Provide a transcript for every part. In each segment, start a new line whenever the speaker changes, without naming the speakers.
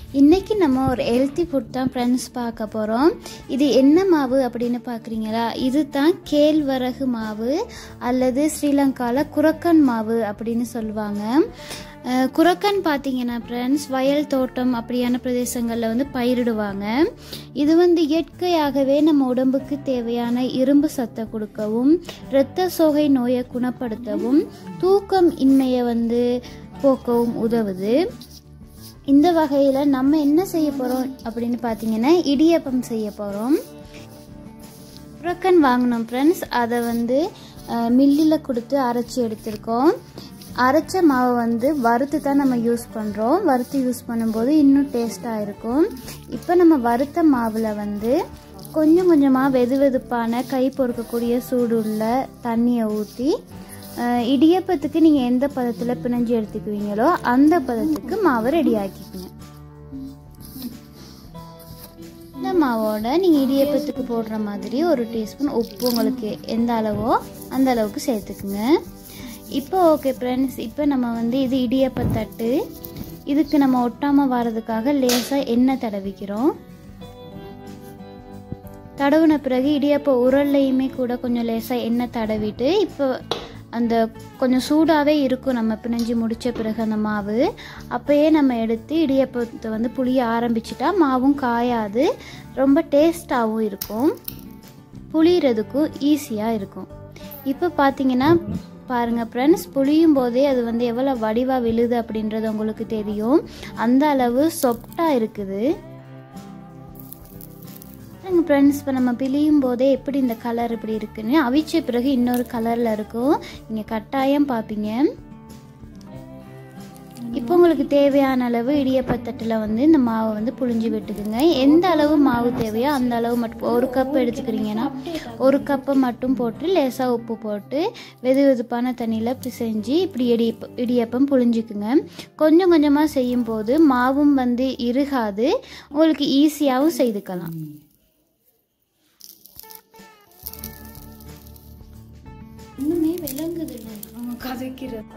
இன்னைக்கு நம்ம ஒரு ஹெல்த்தி ஃபுட் தான் ஃப்ரெண்ட்ஸ் பார்க்க போகிறோம் இது என்ன மாவு அப்படின்னு பார்க்குறீங்களா இது தான் கேழ்வரகு மாவு அல்லது ஸ்ரீலங்காவில் குரக்கன் மாவு அப்படின்னு சொல்லுவாங்க அஹ், குரக்கன் பார்த்தீங்கன்னா ஃப்ரெண்ட்ஸ் வயல் தோட்டம் அப்படியான பிரதேசங்களில் வந்து பயிரிடுவாங்க இது வந்து இயற்கையாகவே நம்ம உடம்புக்கு தேவையான இரும்பு சத்தை கொடுக்கவும் இரத்த சோகை நோயை குணப்படுத்தவும் தூக்கம் இன்மையை வந்து போக்கவும் உதவுது இந்த வகையில் நம்ம என்ன செய்ய போகிறோம் அப்படின்னு பார்த்தீங்கன்னா இடியப்பம் செய்ய போகிறோம் புரக்கன் வாங்கினோம் ஃப்ரெண்ட்ஸ் அதை வந்து மில்லில் கொடுத்து அரைச்சி எடுத்திருக்கோம் அரைச்ச மாவை வந்து வறுத்து தான் நம்ம யூஸ் பண்ணுறோம் வறுத்து யூஸ் பண்ணும்போது இன்னும் டேஸ்ட்டாக இருக்கும் இப்போ நம்ம வறுத்த மாவில் வந்து கொஞ்சம் கொஞ்சமாக வெது வெதுப்பான கை பொறுக்கக்கூடிய சூடுள்ள தண்ணியை ஊற்றி இடியப்பத்துக்கு நீங்கள் எந்த பதத்தில் பிணைஞ்சு எடுத்துக்குவீங்களோ அந்த பதத்துக்கு மாவை ரெடி ஆக்கிக்குங்க இந்த மாவோட நீங்கள் இடியப்பத்துக்கு போடுற மாதிரி ஒரு டீஸ்பூன் உப்பு உங்களுக்கு எந்த அளவோ அந்த அளவுக்கு சேர்த்துக்குங்க இப்போ ஓகே ஃப்ரெண்ட்ஸ் இப்போ நம்ம வந்து இது இடியப்பத்தட்டு இதுக்கு நம்ம ஒட்டாமல் வர்றதுக்காக லேசாக எண்ணெய் தடவிக்கிறோம் தடவுன பிறகு இடியப்ப உரல்லையுமே கூட கொஞ்சம் லேசாக எண்ணெய் தடவிட்டு இப்போ அந்த கொஞ்சம் சூடாகவே இருக்கும் நம்ம பிணைஞ்சு முடித்த பிறகு அந்த மாவு அப்போயே நம்ம எடுத்து இடியப்பத்தை வந்து புளிய ஆரம்பிச்சிட்டா மாவும் காயாது ரொம்ப டேஸ்ட்டாகவும் இருக்கும் புளியறதுக்கும் ஈஸியாக இருக்கும் இப்போ பார்த்தீங்கன்னா பாருங்கள் ஃப்ரெண்ட்ஸ் புளியும் போதே அது வந்து எவ்வளோ வடிவாக விழுது அப்படின்றது உங்களுக்கு தெரியும் அந்த அளவு சொப்டாக இருக்குது பாருங்க ஃப்ரெண்ட்ஸ் இப்போ நம்ம பிழியும் போதே எப்படி இந்த கலர் இப்படி இருக்குன்னு அவிச்ச பிறகு இன்னொரு கலரில் இருக்கும் நீங்கள் கட்டாயம் பார்ப்பீங்க இப்போ உங்களுக்கு தேவையான அளவு இடியப்பத்தட்டில் வந்து இந்த மாவை வந்து புழிஞ்சு விட்டுக்குங்க எந்த அளவு மாவு தேவையோ அந்த அளவு மட்டும் ஒரு கப் எடுத்துக்கிறீங்கன்னா ஒரு கப்பை மட்டும் போட்டு லேசாக உப்பு போட்டு வெது வெதுப்பான தண்ணியில் பிசைஞ்சு இப்படி இடியப்ப இடியப்பம் புழிஞ்சுக்குங்க கொஞ்சம் கொஞ்சமாக செய்யும் போது மாவும் வந்து இறுகாது உங்களுக்கு ஈஸியாகவும் செய்துக்கலாம் இன்னுமே விளங்குது இல்லை அவங்க கதைக்கிறது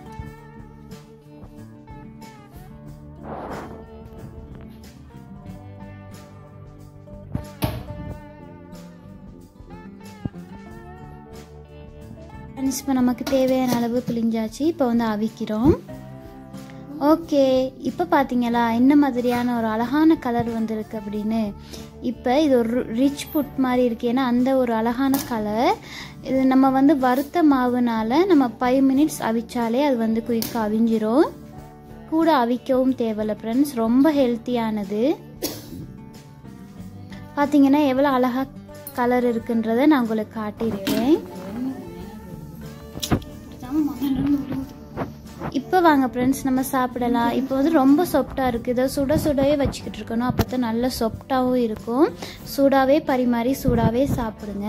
ஃப்ரெண்ட்ஸ் இப்போ நமக்கு தேவையான அளவு பிழிஞ்சாச்சு இப்போ வந்து அவிக்கிறோம் ஓகே இப்போ பார்த்தீங்களா என்ன மாதிரியான ஒரு அழகான கலர் வந்திருக்கு அப்படின்னு இப்போ இது ஒரு ரிச் புட் மாதிரி இருக்கு ஏன்னா அந்த ஒரு அழகான கலர் இது நம்ம வந்து வறுத்த மாவுனால நம்ம ஃபைவ் மினிட்ஸ் அவிச்சாலே அது வந்து குயிக்காக அவிஞ்சிரும் கூட அவிக்கவும் தேவையில்ல ஃப்ரெண்ட்ஸ் ரொம்ப ஹெல்த்தியானது பார்த்தீங்கன்னா எவ்வளோ அழகாக கலர் இருக்குன்றதை நான் உங்களுக்கு காட்டியிருக்கேன் இப்போ வாங்க ஃப்ரெண்ட்ஸ் நம்ம சாப்பிடலாம் இப்போ வந்து ரொம்ப சொப்டாக இருக்குது இதை சுட சுடவே வச்சுக்கிட்டு இருக்கணும் அப்போ தான் நல்ல சொப்டாகவும் இருக்கும் சூடாகவே பரிமாறி சூடாகவே சாப்பிடுங்க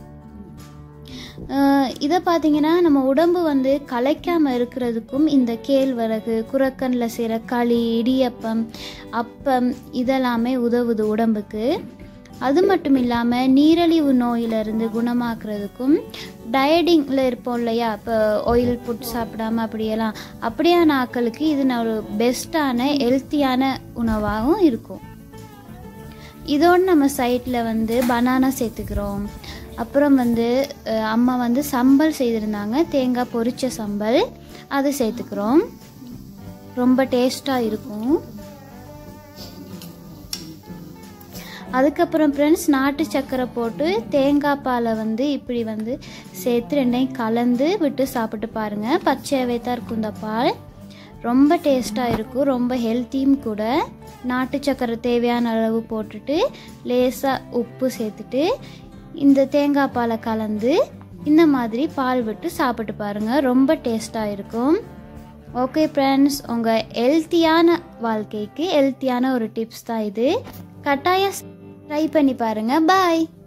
இதை பார்த்தீங்கன்னா நம்ம உடம்பு வந்து கலைக்காமல் இருக்கிறதுக்கும் இந்த கேழ்வரகு குரக்கனில் செய்கிற களி இடியப்பம் அப்பம் இதெல்லாமே உதவுது உடம்புக்கு அது மட்டும் இல்லாமல் நீரிழிவு நோயிலிருந்து குணமாக்குறதுக்கும் டயட்டிங்கில் இருப்போம் இல்லையா இப்போ ஆயில் ஃபுட் சாப்பிடாம அப்படியெல்லாம் அப்படியான ஆட்களுக்கு இது ஒரு பெஸ்ட்டான ஹெல்த்தியான உணவாகவும் இருக்கும் இதோடு நம்ம சைட்டில் வந்து பனானா சேர்த்துக்கிறோம் அப்புறம் வந்து அஹ், அம்மா வந்து சம்பல் செய்திருந்தாங்க தேங்காய் பொரிச்ச சம்பல் அது சேர்த்துக்கிறோம் ரொம்ப டேஸ்ட்டாக இருக்கும் அதுக்கப்புறம் ஃப்ரெண்ட்ஸ் நாட்டு சக்கரை போட்டு தேங்காய் பாலை வந்து இப்படி வந்து சேர்த்து ரெண்டையும் கலந்து விட்டு சாப்பிட்டு பாருங்கள் பச்சையாகவே தான் இருக்கும் இந்த பால் ரொம்ப டேஸ்ட்டாக இருக்கும் ரொம்ப ஹெல்த்தியும் கூட நாட்டு சக்கரை தேவையான அளவு போட்டுட்டு லேசாக உப்பு சேர்த்துட்டு இந்த தேங்காய் பாலை கலந்து இந்த மாதிரி பால் விட்டு சாப்பிட்டு பாருங்கள் ரொம்ப டேஸ்ட்டாக இருக்கும் ஓகே ஃப்ரெண்ட்ஸ் உங்கள் ஹெல்த்தியான வாழ்க்கைக்கு ஹெல்த்தியான ஒரு டிப்ஸ் தான் இது கட்டாயம் ட்ரை பண்ணி பாருங்கள் பாய்